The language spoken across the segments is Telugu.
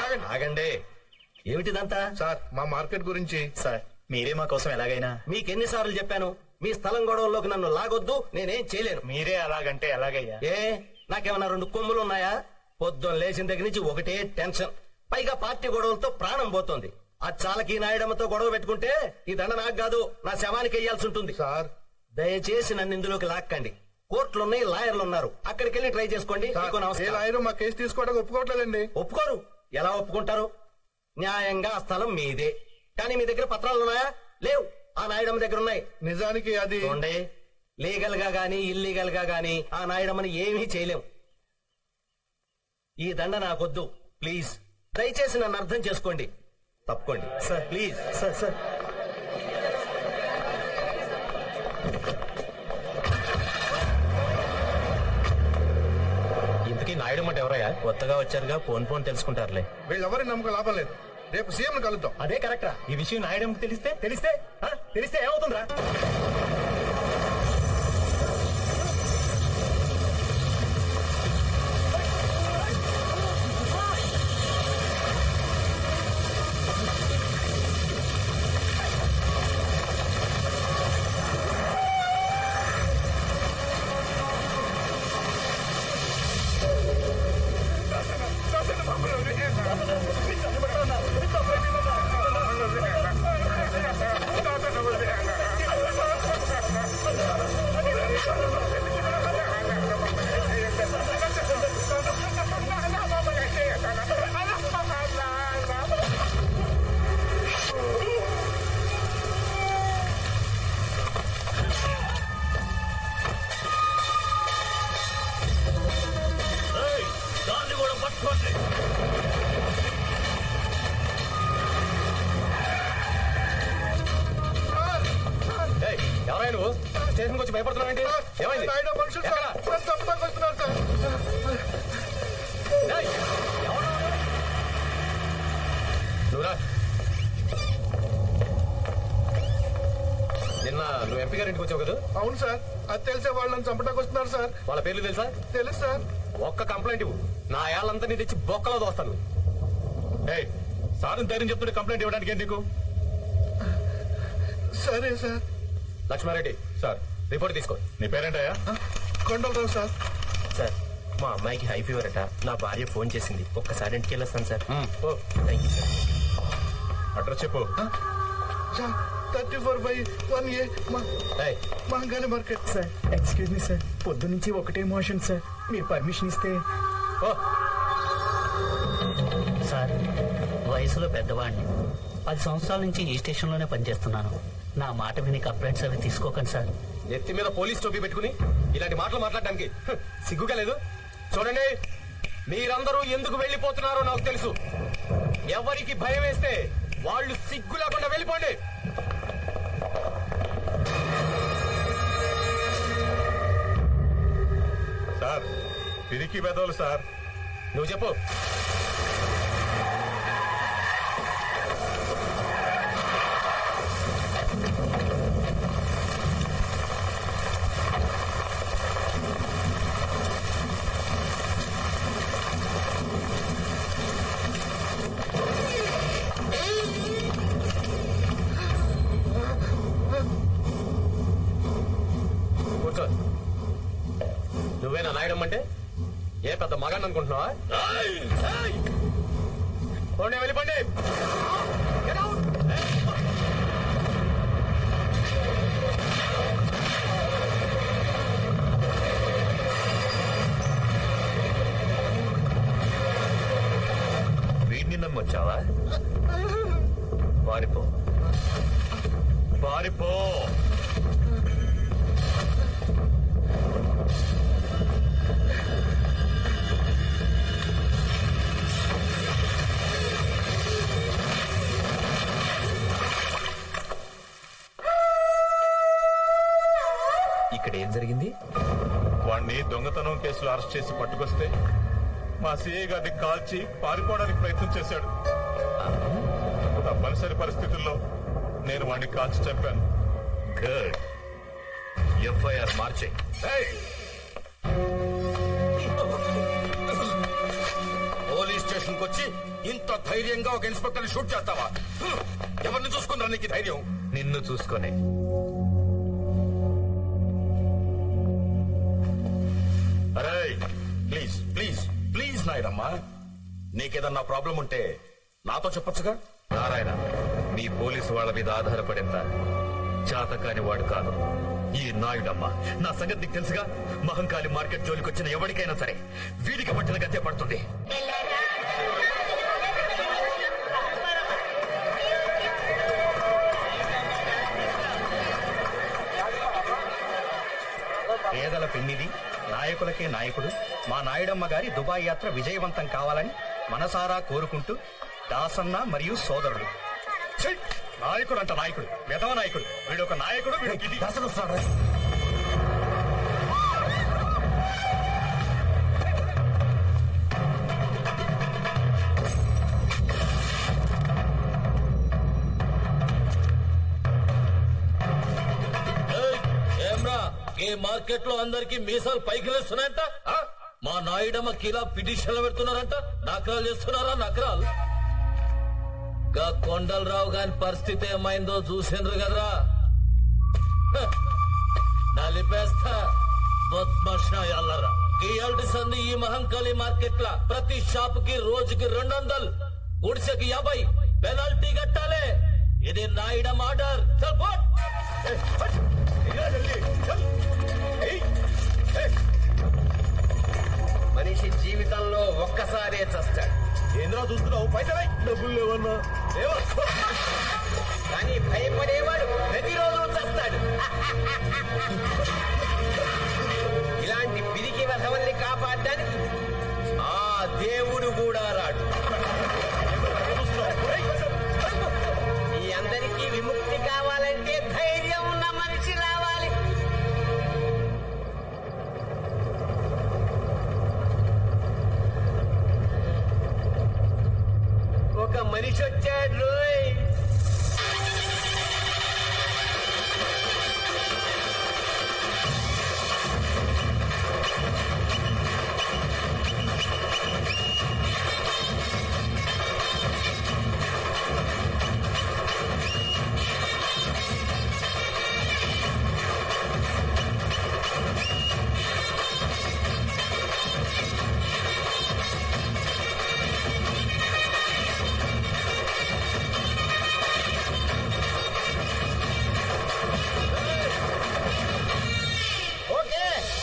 ఆగండి ఆగండి ఏమిటిదంతా సార్ మా మార్కెట్ గురించి సార్ మీరే మా కోసం ఎలాగైనా మీకెన్నిసార్లు చెప్పాను మీ స్థలం గొడవల్లోకి నన్ను లాగొద్దు నేనేం చేయలేను మీరే అలాగంటే ఎలాగయ్యా ఏ నాకేమన్నా రెండు కొమ్ములు ఉన్నాయా పొద్దున్న లేచిన దగ్గర నుంచి ఒకటే టెన్షన్ పైగా పార్టీ గొడవలతో ప్రాణం పోతోంది ఆ చాలకి నాయడమ్మతో గొడవ పెట్టుకుంటే ఈ దండ నాకు కాదు నా శవానికి వెయ్యాల్సి ఉంటుంది సార్ దయచేసి నన్ను ఇందులోకి లాక్కండి కోర్టులు ఉన్నాయి లాయర్లు ఉన్నారు అక్కడికి వెళ్ళి ట్రై చేసుకోండి సార్, మీకు ఏ నమస్కారం. లాయరు మా కేసు తీసుకోవడానికి ఒప్పుకోవట్లేదండి ఒప్పుకోరు ఎలా ఒప్పుకుంటారు న్యాయంగా ఆ స్థలం మీదే కానీ మీ దగ్గర పత్రాలు ఉన్నాయా లేవు ఆ నాయుడమ్మ దగ్గర ఉన్నాయి నిజానికి అది చూడండి లీగల్ గా గానీ ఇల్లీగల్ గా గానీ ఆ నాయుడమ్మని ఏమీ చేయలేం ఈ దండ నాకొద్దు ప్లీజ్ దయచేసి నన్ను అర్థం చేసుకోండి తప్పుకోండి సార్ ప్లీజ్ సార్ సార్ ఇంతకీ నాయుడు అంటే ఎవరయ్యా కొత్తగా వచ్చారుగా పోన్ పోన్ తెలుసుకుంటారులే వీళ్ళెవరి నమ్మకం లాభం లేదు రేపు సీఎం కలుద్దాం అదే కరెక్టరా ఈ విషయం నాయడంకి తెలిస్తే తెలిస్తే ఆ? తెలిస్తే ఏమవుతుందిరా దాన్ని కూడా పట్టుకోండి ఎవరైనా నువ్వు స్టేషన్కి వచ్చి భయపడుతున్నావు ఏంటి ఏమైంది నాయుడు మనుషులు సార్ ఎక్కడ? నన్ను చంపడానికి వస్తున్నారు సార్ ఏయ్, ఎవరు? నువ్వురా నిన్న నువ్వు ఎంపీ గారి ఇంటికి వచ్చావు కదా అవును సార్ అది తెలిసే వాళ్ళు నన్ను చంపడానికి వస్తున్నారు సార్ వాళ్ళ పేర్లు తెలుసా తెలుసు సార్ ఒక్క కంప్లైంట్ ఇవ్వు నా ఏళ్ళంతా నీ తెచ్చి బొక్కలో దోస్తాను సార్ ధైర్యం చెప్తుంటే కంప్లైంట్ ఇవ్వడానికి ఎందుకు సరే సార్ లక్ష్మారెడ్డి సార్ రిపోర్ట్ తీసుకో నీ పేరేంటయ్యా కొండలరావు సార్ సార్ మా అమ్మాయికి హై ఫీవర్ అట నా భార్య ఫోన్ చేసింది ఒక్కసారి ఇంటికి వెళ్ళొస్తాను sir oh thank you sir address చెప్పు sir thirty four by one A ఏయ్, Mahankali market sir excuse me sir పొద్దు నుంచి ఒకటే మోషన్ సార్ మీరు పర్మిషన్ ఇస్తే ఓ సార్ వయసులో పెద్దవాడిని పది సంవత్సరాల నుంచి ఈ స్టేషన్లోనే పనిచేస్తున్నాను నా మాట విని కంప్లైంట్స్ అవి తీసుకోకండి సార్ ఎత్తి మీద పోలీస్ టోపీ పెట్టుకుని ఇలాంటి మాటలు మాట్లాడడానికి హ్, సిగ్గుగా లేదు చూడండి మీరందరూ ఎందుకు వెళ్ళిపోతున్నారో నాకు తెలుసు ఎవరికి భయం వేస్తే వాళ్ళు సిగ్గు లేకుండా వెళ్ళిపోండి సార్ పిరికి పెదవులు సార్ నువ్వు చెప్పు కూర్చో నువ్వేనా నాయడం అంటే ఏ పెద్ద మగాన్ని అనుకుంటున్నావా పోండి వెళ్ళిపోండి Get out! వీడిని నమ్మొచ్చావా పారిపో పారిపో ఇక్కడ ఏం జరిగింది వాణ్ణి దొంగతనం కేసులో అరెస్ట్ చేసి పట్టుకొస్తే మా సిఐ గారిని కాల్చి పారిపోవడానికి ప్రయత్నం చేశాడు తప్పనిసరి పరిస్థితుల్లో నేను వాణ్ణి కాల్చి చంపాను గుడ్ ఎఫ్ఐఆర్ మార్చే పోలీస్ స్టేషన్ స్టేషన్ కి వచ్చి ఇంత ధైర్యంగా ఒక ఇన్స్పెక్టర్ ని షూట్ చేస్తావా హ్మ్. ఎవరిని చూసుకుందా నీకు ఈ ధైర్యం నిన్ను చూసుకొని అరే ప్లీజ్ ప్లీజ్ ప్లీజ్ నాయుడమ్మా నీకేదన్నా ప్రాబ్లం ఉంటే నాతో చెప్పొచ్చుగా నారాయణ మీ పోలీసు వాళ్ళ మీద ఆధారపడేంత చాతకాని వాడు కాదు ఈ నాయుడమ్మ నా సంగతి నీకు తెలుసుగా మహంకాళి మార్కెట్ జోలికి వచ్చిన ఎవరికైనా సరే వీడికి పట్టిన గతే పడుతుంది పేదల పెన్నిది నాయకులకే నాయకుడు మా నాయుడమ్మ గారి దుబాయ్ యాత్ర విజయవంతం కావాలని మనసారా కోరుకుంటూ దాసన్న మరియు సోదరుడు ఛీ! నాయకుడు అంట నాయకుడు విధవ నాయకుడు వీడు ఒక నాయకుడు వీడికి ఇది అసలు వస్తాడా? ఏమ్రా ఈ మార్కెట్ లో అందరికి మీసాలు పైకి లేస్తున్నాయంట ఆ? మా నాయుడమ్మ కిలా పిటిషన్లు పెడుతున్నారంట నకరాలు చేస్తున్నారా నకరాలు గా కొండలరావు గాని పరిస్థితి ఏమైందో చూసిండ్రు కదరా హ, నలిపేస్తా బద్మాషాయాలరా ఈ అల్టి సంది ఈ మహంకాళి మార్కెట్ లా ప్రతి షాప్ కి రోజుకి రెండు వందలు గుడిసెకి యాభై పెనాల్టీ కట్టాలి ఇది నాయుడమ్మ ఆర్డర్ చల్ పోట్. మనిషి జీవితంలో ఒక్కసారే చస్తాడు ఏంద్రా చూస్తున్నావు పైసలై డబ్బులు లేవన్నా కానీ భయపడేవాడు ప్రతిరోజు చస్తాడు ఇలాంటి పిరికి వధవల్ని కాపాడడానికి ఆ దేవుడు కూడా రాడు ఈ అందరికీ విముక్తి కావాలంటే ధైర్యం ఉన్న మనిషి రావాలి ఒక మనిషి వచ్చాడు రోయ్ ఓకే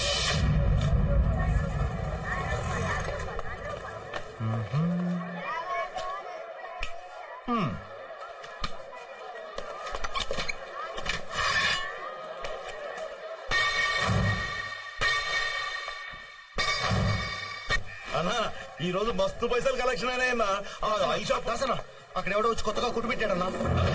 అన్నా ఈ రోజు మస్తు పైసలు కలెక్షన్ అయినాయన్నా ఆ, ఈ షాప్ దాసనా అక్కడ ఎవడో వచ్చి కొత్తగా కుట్టు పెట్టాడన్నా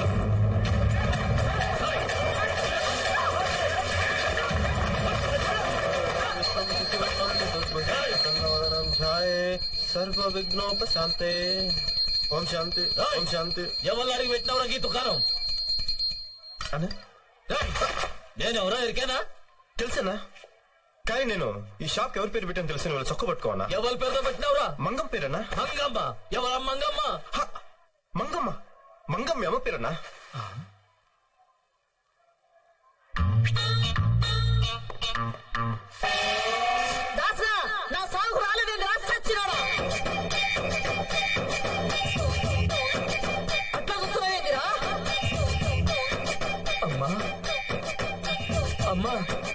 సర్వ విఘ్నోపశాంతే ఓం శాంతి ఓం శాంతి ఎవరు అడిగి పెట్టినవరా ఈ దుకాణం అనే ఏయ్, నేను ఎవరో ఎరికేనా తెలుసనా కానీ నేను ఈ షాప్ ఎవరి పేరు పెట్టాను తెలిసిన వాళ్ళు చొక్క పట్టుకోవనా ఎవరి పేరుతో పెట్టినవరా మంగం పేరనా మంగమ్మ ఎవరా మంగమ్మ హ! మంగమ్మ మంగమ్మ ఎమ్మ పేరనా దాసా నా సాగు రాలేదండి రాసిచ్చినాడు అట్లా చూస్తున్నావేంటిరా అమ్మా అమ్మా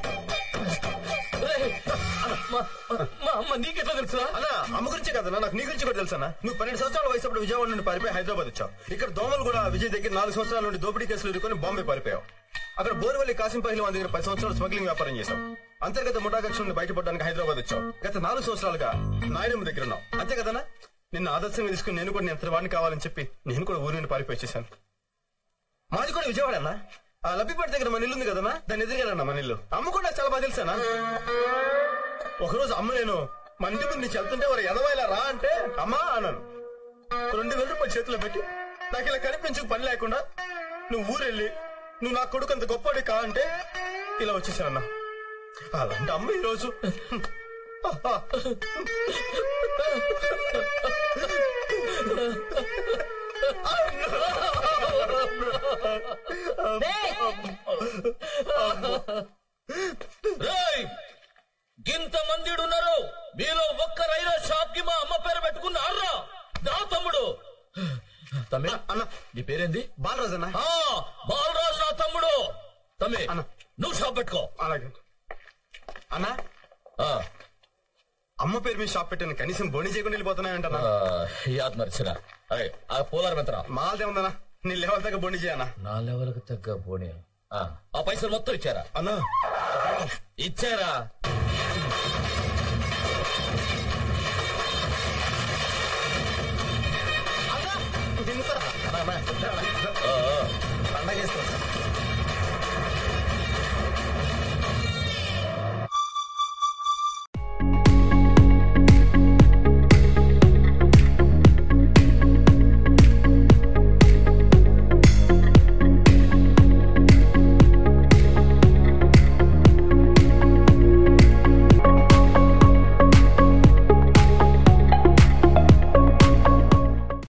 రేయ్, మా మా అమ్మ నీకెట్లా తెలుసురా అన్నా అమ్మ గురించే కదన్నా నాకు నీ గురించి కూడా తెలుసా నువ్వు పన్నెండు సంవత్సరాల వయసు అప్పుడు విజయవాడ నుండి పారిపోయి హైదరాబాద్ వచ్చావు ఇక్కడ దోమలు కూడా విజయ్ దగ్గర నాలుగు సంవత్సరాల నుండి దోపిడీ కేసులు ఎదుర్కొని బాంబే పారిపోయావు అక్కడ బోర్వల్లి కాసిం పహిల్వాన్ దగ్గర పది సంవత్సరాలు స్మగ్లింగ్ వ్యాపారం చేశావు అంతర్గత ముఠాకక్ష నుండి బయటపడడానికి హైదరాబాద్ వచ్చావు గత నాలుగు సంవత్సరాలుగా నాయనమ్మ దగ్గర ఉన్నావు అంతే కదనా నిన్న ఆదర్శంగా తీసుకుని నేను కూడా నేను వాడిని కావాలని చెప్పి నేను కూడా ఊరి నుండి పారిపోయి వచ్చేసాను మాది కూడా విజయవాడ అన్న ఆ లబ్బిపేట దగ్గర మన ఇల్లు ఉంది కదన్నా దాన్ని ఎదురుగానన్నా మన ఇల్లు అమ్మ కూడా నాకు చాలా బాగా తెలుసానా ఒకరోజు అమ్మ నేను మన ఇంటి ముందు నుంచి వెళ్తుంటే వారు ఎదవాయిలా రా అంటే అమ్మా అన్నాను రెండు వేల రూపాయలు చేతిలో పెట్టి నాకు ఇలా కనిపించు పని లేకుండా నువ్వు ఊరెళ్ళి నువ్వు నా కొడుకు అంత గొప్పవాడి కా అంటే ఇలా వచ్చేసానన్నా అలాంటి అమ్మ ఈ రోజు రేయ్ గింత మంది ఉన్నారు మీలో ఒక్కరైనా షాప్ కి మా అమ్మ పేరు పెట్టుకున్నారా నా తమ్ముడు తమ్మి అన్న నీ పేరేంది బాలరాజు అన్న ఆ, బాలరాజు నా తమ్ముడు తమ్మి అన్న. నువ్వు షాప్ పెట్టుకో అలాగే అన్న ఆ, అమ్మ పేరు మీద షాప్ పెట్టాను కనీసం బోని చేయకుండా వెళ్ళిపోతున్నాయంటన్నా ఆ, యాద్ మరిచిన అరే ఆ పోలారం ఎంతరా మాల్దే ఉందన్నా నీ లెవెల్ దగ్గర బోని చేయన్నా నా లెవెల్కి తగ్గ పోనీ ఆ, ఆ పైసలు మొత్తం ఇచ్చారా అన్నా ఇచ్చారా తింటారా ఆ, ఆ. పండగ చేసుకో